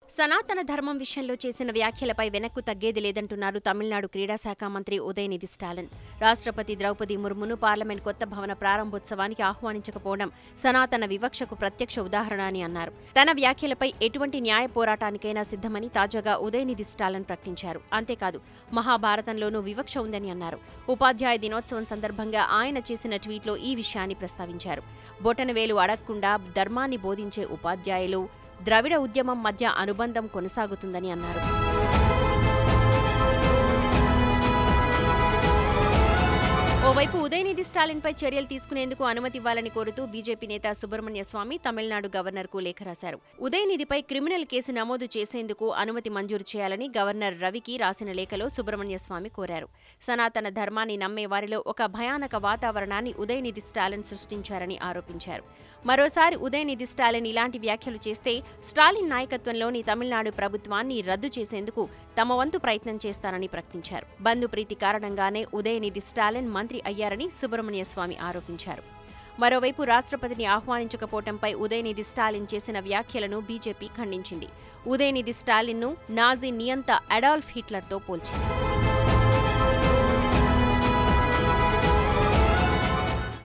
సనాతన ధర్మం విషయంలో చేసిన వ్యాఖ్యలపై వెనక్కు తగ్గేది లేదంటున్నారు తమిళనాడు క్రీడా శాఖ మంత్రి ఉదయనిధి స్టాలిన్ రాష్ట్రపతి ద్రౌపది ముర్మును పార్లమెంట్ కొత్త భవన ప్రారంభోత్సవానికి ఆహ్వానించకపోవడం సనాతన వివక్షకు ప్రత్యక్ష ఉదాహరణ అని అన్నారు తన వ్యాఖ్యలపై ఎటువంటి న్యాయ పోరాటానికైనా సిద్ధమని తాజాగా ఉదయనిధి స్టాలిన్ ప్రకటించారు అంతేకాదు మహాభారతంలోనూ వివక్ష ఉందని అన్నారు ఉపాధ్యాయ దినోత్సవం సందర్భంగా ఆయన చేసిన ట్వీట్లో ఈ విషయాన్ని ప్రస్తావించారు బొటనవేలు అడగకుండా ధర్మాన్ని బోధించే ఉపాధ్యాయులు ద్రవిడ ఉద్యమం మధ్య అనుబంధం కొనసాగుతుందని అన్నారు ఓవైపు ఉదయనిధి స్టాలిన్పై చర్యలు తీసుకునేందుకు అనుమతి ఇవ్వాలని కోరుతూ బీజేపీ నేత సుబ్రహ్మణ్య స్వామి తమిళనాడు గవర్నర్కు లేఖ రాశారు ఉదయనిధిపై క్రిమినల్ కేసు నమోదు చేసేందుకు అనుమతి మంజూరు చేయాలని గవర్నర్ రవికి రాసిన లేఖలో సుబ్రహ్మణ్య స్వామి కోరారు సనాతన ధర్మాన్ని నమ్మే వారిలో ఒక భయానక వాతావరణాన్ని ఉదయనిధి స్టాలిన్ సృష్టించారని ఆరోపించారు మరోసారి ఉదయనిధి స్టాలిన్ ఇలాంటి వ్యాఖ్యలు చేస్తే స్టాలిన్ నాయకత్వంలోని తమిళనాడు ప్రభుత్వాన్ని రద్దు చేసేందుకు తమ వంతు ప్రయత్నం చేస్తానని ప్రకటించారు బంధు ప్రీతి కారణంగానే ఉదయనిధి స్టాలిన్ మంత్రి అయ్యారని సుబ్రహ్మణ్య స్వామి ఆరోపించారు మరోవైపు రాష్ట్రపతిని ఆహ్వానించకపోవడంపై ఉదయనిధి స్టాలిన్ చేసిన వ్యాఖ్యలను బీజేపీ ఖండించింది ఉదయనిధి స్టాలిన్ను నాజీ నియంత అడాల్ఫ్ హిట్లర్తో పోల్చింది